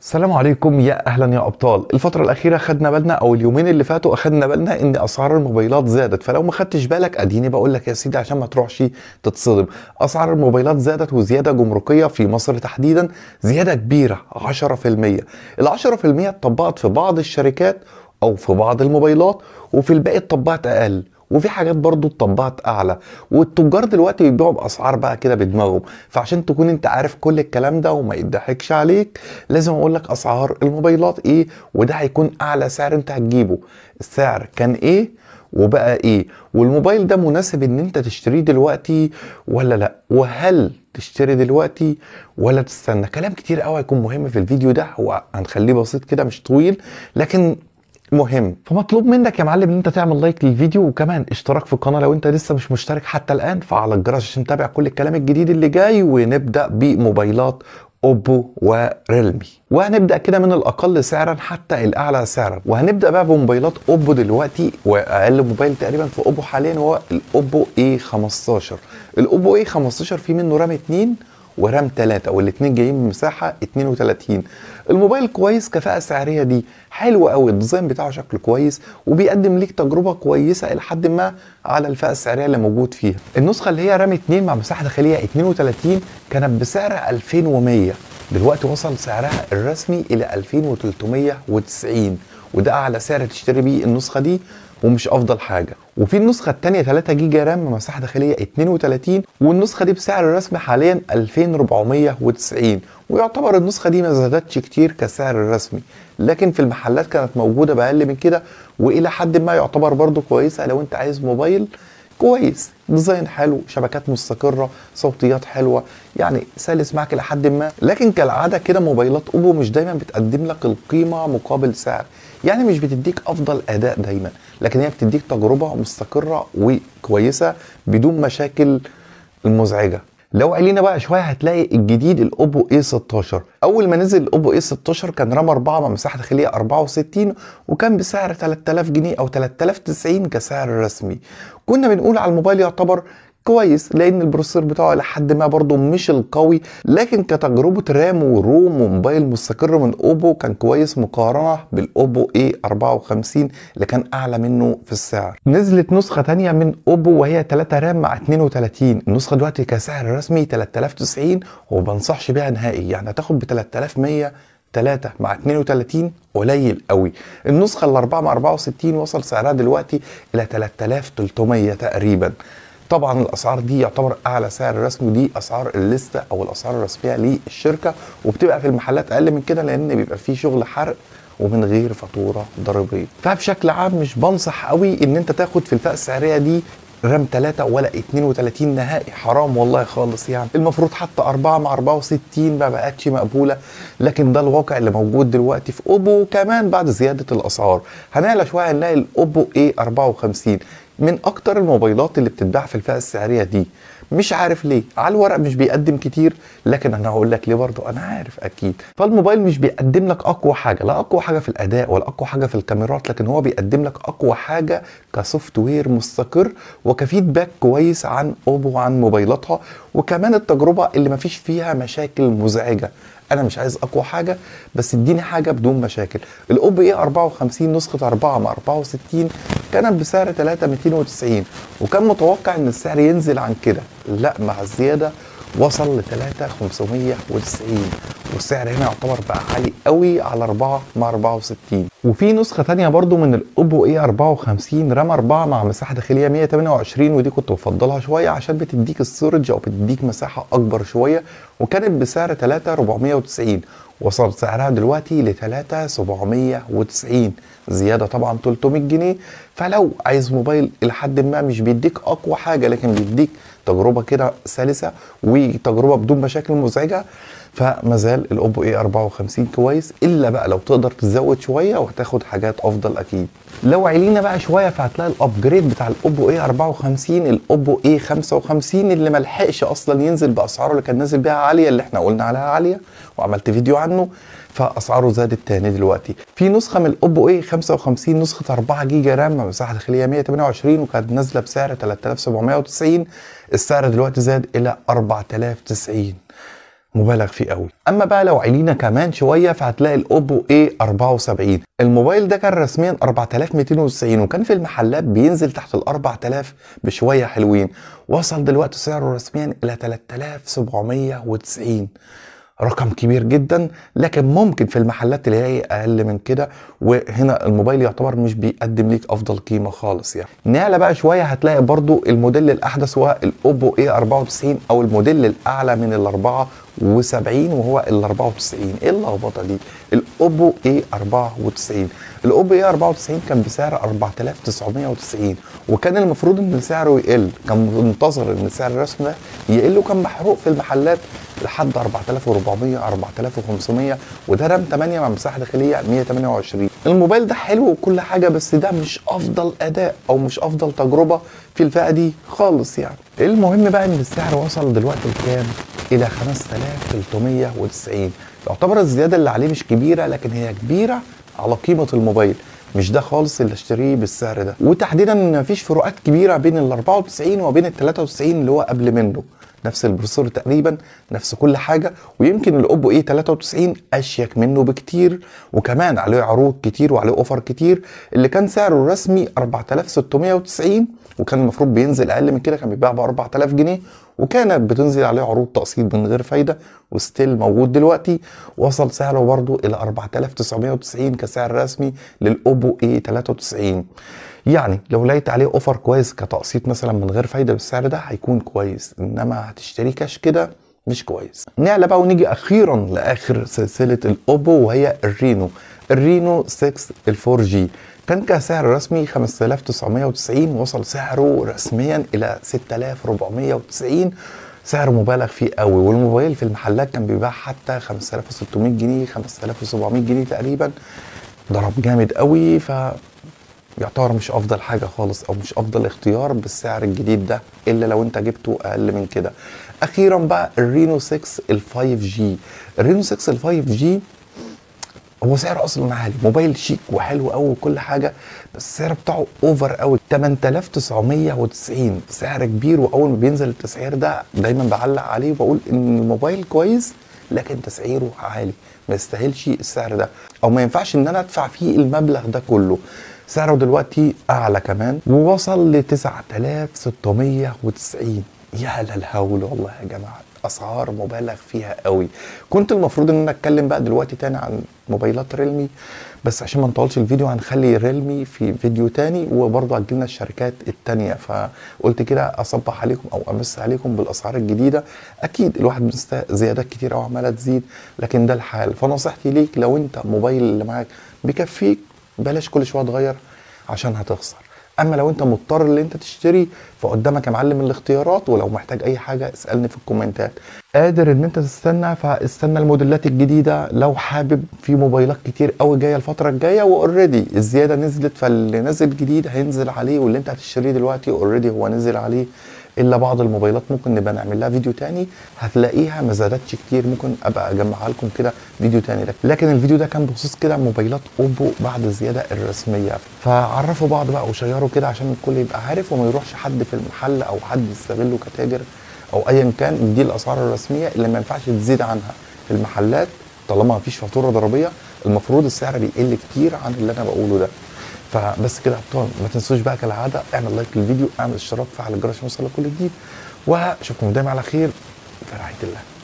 السلام عليكم يا اهلا يا ابطال الفتره الاخيره خدنا بالنا او اليومين اللي فاتوا اخدنا بالنا ان اسعار الموبايلات زادت فلو ما خدتش بالك اديني بقول لك يا سيدي عشان ما تروحش تتصدم اسعار الموبايلات زادت وزياده جمركيه في مصر تحديدا زياده كبيره 10% ال 10% اتطبقت في بعض الشركات او في بعض الموبايلات وفي الباقي اتطبقت اقل وفي حاجات برضو اتطبقت اعلى والتجار دلوقتي بيبيعوا باسعار بقى كده بدماغهم فعشان تكون انت عارف كل الكلام ده وما يضحكش عليك لازم اقول لك اسعار الموبايلات ايه وده هيكون اعلى سعر انت هتجيبه السعر كان ايه وبقى ايه والموبايل ده مناسب ان انت تشتريه دلوقتي ولا لا وهل تشتري دلوقتي ولا تستنى كلام كتير قوي هيكون مهم في الفيديو ده هو هنخليه بسيط كده مش طويل لكن مهم فمطلوب منك يا معلم ان انت تعمل لايك للفيديو وكمان اشتراك في القناه لو انت لسه مش مشترك حتى الان فعل الجرس عشان تتابع كل الكلام الجديد اللي جاي ونبدا بموبايلات اوبو وريلمي وهنبدا كده من الاقل سعرا حتى الاعلى سعرا وهنبدا بقى بموبايلات اوبو دلوقتي واقل موبايل تقريبا في اوبو حاليا هو الاوبو اي 15 الاوبو اي 15 فيه منه رام 2 ورام 3 والاثنين جايين بمساحه 32 الموبايل كويس كفاءه سعريه دي حلو قوي الديزاين بتاعه شكله كويس وبيقدم ليك تجربه كويسه الى حد ما على الفئه السعريه اللي موجود فيها النسخه اللي هي رام 2 مع مساحه داخليه 32 كانت بسعر 2100 دلوقتي وصل سعرها الرسمي الى 2390 وده اعلى سعر تشتري بيه النسخه دي ومش افضل حاجه وفي النسخه الثانيه 3 جيجا رام مساحه داخليه 32 والنسخه دي بسعر الرسمي حاليا 2490 ويعتبر النسخه دي ما زادتش كتير كسعر الرسمي لكن في المحلات كانت موجوده باقل من كده والى حد ما يعتبر برضو كويسه لو انت عايز موبايل كويس ديزاين حلو شبكات مستقرة صوتيات حلوة يعني سلس معك لحد ما لكن كالعادة كده موبايلات اوبو مش دايما بتقدم لك القيمة مقابل سعر يعني مش بتديك افضل اداء دايما لكن هي بتديك تجربة مستقرة وكويسة بدون مشاكل المزعجة لو علينا بقى شويه هتلاقي الجديد الاوبو اي 16 اول ما نزل الاوبو اي 16 كان رام 4 مع مساحه داخليه 64 وكان بسعر 3000 جنيه او 3090 كسعر رسمي كنا بنقول على الموبايل يعتبر كويس لان البروسيسور بتاعه لحد ما برضه مش القوي لكن كتجربه رام وروم وموبايل مستقر من اوبو كان كويس مقارنه بالاوبو اي 54 اللي كان اعلى منه في السعر نزلت نسخه تانية من اوبو وهي 3 رام مع 32 النسخه دلوقتي كسعر رسمي 3090 وما بيها نهائي يعني هتاخد ب 3100 3 مع 32 قليل قوي النسخه ال 4 مع 64 وصل سعرها دلوقتي الى 3300 تقريبا طبعا الاسعار دي يعتبر اعلى سعر رسمي ودي اسعار الليسته او الاسعار الرسميه للشركه وبتبقى في المحلات اقل من كده لان بيبقى فيه شغل حرق ومن غير فاتوره ضريبيه فبشكل عام مش بنصح قوي ان انت تاخد في الفئه السعريه دي رام 3 ولا 32 نهائي حرام والله خالص يعني المفروض حتى 4 مع 64 ما بقتش مقبوله لكن ده الواقع اللي موجود دلوقتي في اوبو وكمان بعد زياده الاسعار هنعلى شويه نلاقي الاوبو اي 54 من اكتر الموبايلات اللي بتتباع في الفئه السعريه دي مش عارف ليه على الورق مش بيقدم كتير لكن انا هقول لك ليه برضه انا عارف اكيد فالموبايل مش بيقدم لك اقوى حاجه لا اقوى حاجه في الاداء ولا اقوى حاجه في الكاميرات لكن هو بيقدم لك اقوى حاجه كسوفت وير مستقر وكفيدباك كويس عن اوبو وعن موبايلاتها وكمان التجربه اللي مفيش فيها مشاكل مزعجه انا مش عايز اقوى حاجه بس اديني حاجه بدون مشاكل الاوب اي 54 نسخه 4 مع 64 كانت بسعر 3290 وكان متوقع ان السعر ينزل عن كده لا مع الزياده وصل ل 3590 والسعر هنا يعتبر بقى عالي قوي على 4 مع 64 وفي نسخه ثانيه برضو من الاوبو اي 54 رام 4 مع مساحه داخليه 128 ودي كنت بفضلها شويه عشان بتديك الستورج او بتديك مساحه اكبر شويه وكانت بسعر 3490 وصل سعرها دلوقتي ل 3790 زياده طبعا 300 جنيه فلو عايز موبايل الى حد ما مش بيديك اقوى حاجه لكن بيديك تجربه كده سلسه وتجربه بدون مشاكل مزعجه فما زال الاوبو اي 54 كويس الا بقى لو تقدر تزود شويه وهتاخد حاجات افضل اكيد لو علينا بقى شويه فهتلاقي الابجريد بتاع الاوبو اي 54 الاوبو اي 55 اللي ما لحقش اصلا ينزل باسعاره اللي كان نازل بيها عاليه اللي احنا قلنا عليها عاليه وعملت فيديو عنه فاسعاره زادت تاني دلوقتي في نسخه من الاوبو اي 55 نسخه 4 جيجا رام مساحه داخليه 128 وكانت نازله بسعر 3790 السعر دلوقتي زاد الى 4090 مبالغ فيه قوي اما بقى لو علينا كمان شويه فهتلاقي الاوبو اي 74 الموبايل ده كان رسميا 4290 وكان في المحلات بينزل تحت ال 4000 بشويه حلوين وصل دلوقتي سعره رسميا الى 3790 رقم كبير جدا لكن ممكن في المحلات اللي هي اقل من كده وهنا الموبايل يعتبر مش بيقدم ليك افضل قيمه خالص يعني نعلى بقى شويه هتلاقي برضو الموديل الاحدث هو الاوبو اي 94 او الموديل الاعلى من ال 74 وهو ال 94 ايه اللخبطه دي الاوبو اي 94 الاوبو اي 94 كان بسعر 4990 وكان المفروض ان سعره يقل كان منتظر ان سعر الرسم ده يقل وكان محروق في المحلات لحد 4400 4500 وده رام 8 مع مساحه داخليه 128 الموبايل ده حلو وكل حاجه بس ده مش افضل اداء او مش افضل تجربه في الفئه دي خالص يعني المهم بقى ان السعر وصل دلوقتي لكام الى 5390 يعتبر الزياده اللي عليه مش كبيره لكن هي كبيره على قيمه الموبايل مش ده خالص اللي اشتريه بالسعر ده وتحديدا مفيش فروقات كبيره بين ال 94 وبين ال 93 اللي هو قبل منه نفس البروسيسور تقريبا نفس كل حاجه ويمكن الاوبو اي 93 اشيك منه بكتير وكمان عليه عروض كتير وعليه اوفر كتير اللي كان سعره الرسمي 4690 وكان المفروض بينزل اقل من كده كان بيتباع ب 4000 جنيه وكانت بتنزل عليه عروض تقسيط من غير فايده وستيل موجود دلوقتي وصل سعره برضه الى 4990 كسعر رسمي للاوبو اي 93 يعني لو لقيت عليه اوفر كويس كتقسيط مثلا من غير فايده بالسعر ده هيكون كويس انما هتشتريه كاش كده مش كويس نعلى بقى ونيجي اخيرا لاخر سلسله الاوبو وهي الرينو الرينو 6 ال 4 جي كان كسعر رسمي 5990 وصل سعره رسميا الى 6490 سعر مبالغ فيه قوي والموبايل في المحلات كان بيباع حتى 5600 جنيه 5700 جنيه تقريبا ضرب جامد قوي ف يعتبر مش افضل حاجه خالص او مش افضل اختيار بالسعر الجديد ده الا لو انت جبته اقل من كده اخيرا بقى الرينو 6 ال 5 جي الرينو 6 ال 5 جي هو سعره اصلا عالي موبايل شيك وحلو قوي وكل حاجه بس السعر بتاعه اوفر قوي 8990 سعر كبير واول ما بينزل التسعير ده دايما بعلق عليه وبقول ان الموبايل كويس لكن تسعيره عالي ما يستاهلش السعر ده او ما ينفعش ان انا ادفع فيه المبلغ ده كله سعره دلوقتي اعلى كمان ووصل ل 9690 يا للهول والله يا جماعه اسعار مبالغ فيها قوي كنت المفروض ان انا اتكلم بقى دلوقتي تاني عن موبايلات ريلمي بس عشان ما نطولش الفيديو هنخلي ريلمي في فيديو تاني وبرضه هتجيلنا الشركات التانية فقلت كده اصبح عليكم او امس عليكم بالاسعار الجديده اكيد الواحد مستاء زيادات كتير قوي عماله تزيد لكن ده الحال فنصيحتي ليك لو انت موبايل اللي معاك بيكفيك بلاش كل شويه تغير عشان هتخسر اما لو انت مضطر ان انت تشتري فقدامك يا معلم الاختيارات ولو محتاج اي حاجه اسالني في الكومنتات قادر ان انت تستنى فاستنى الموديلات الجديده لو حابب في موبايلات كتير قوي جايه الفتره الجايه واوريدي الزياده نزلت فاللي نازل جديد هينزل عليه واللي انت هتشتريه دلوقتي اوريدي هو نزل عليه الا بعض الموبايلات ممكن نبقى نعمل لها فيديو تاني هتلاقيها ما زادتش كتير ممكن ابقى اجمعها لكم كده فيديو تاني لكن الفيديو ده كان بخصوص كده موبايلات اوبو بعد الزياده الرسميه فعرفوا بعض بقى وشيروا كده عشان الكل يبقى عارف وما يروحش حد في المحل او حد يستغله كتاجر او ايا كان دي الاسعار الرسميه اللي ما ينفعش تزيد عنها في المحلات طالما ما فيش فاتوره ضريبيه المفروض السعر بيقل كتير عن اللي انا بقوله ده فبس كده يا ابطال ما تنسوش بقى كالعاده اعمل لايك للفيديو اعمل اشتراك فعل الجرس عشان يوصلك كل جديد واشوفكم دايما على خير في رعايه الله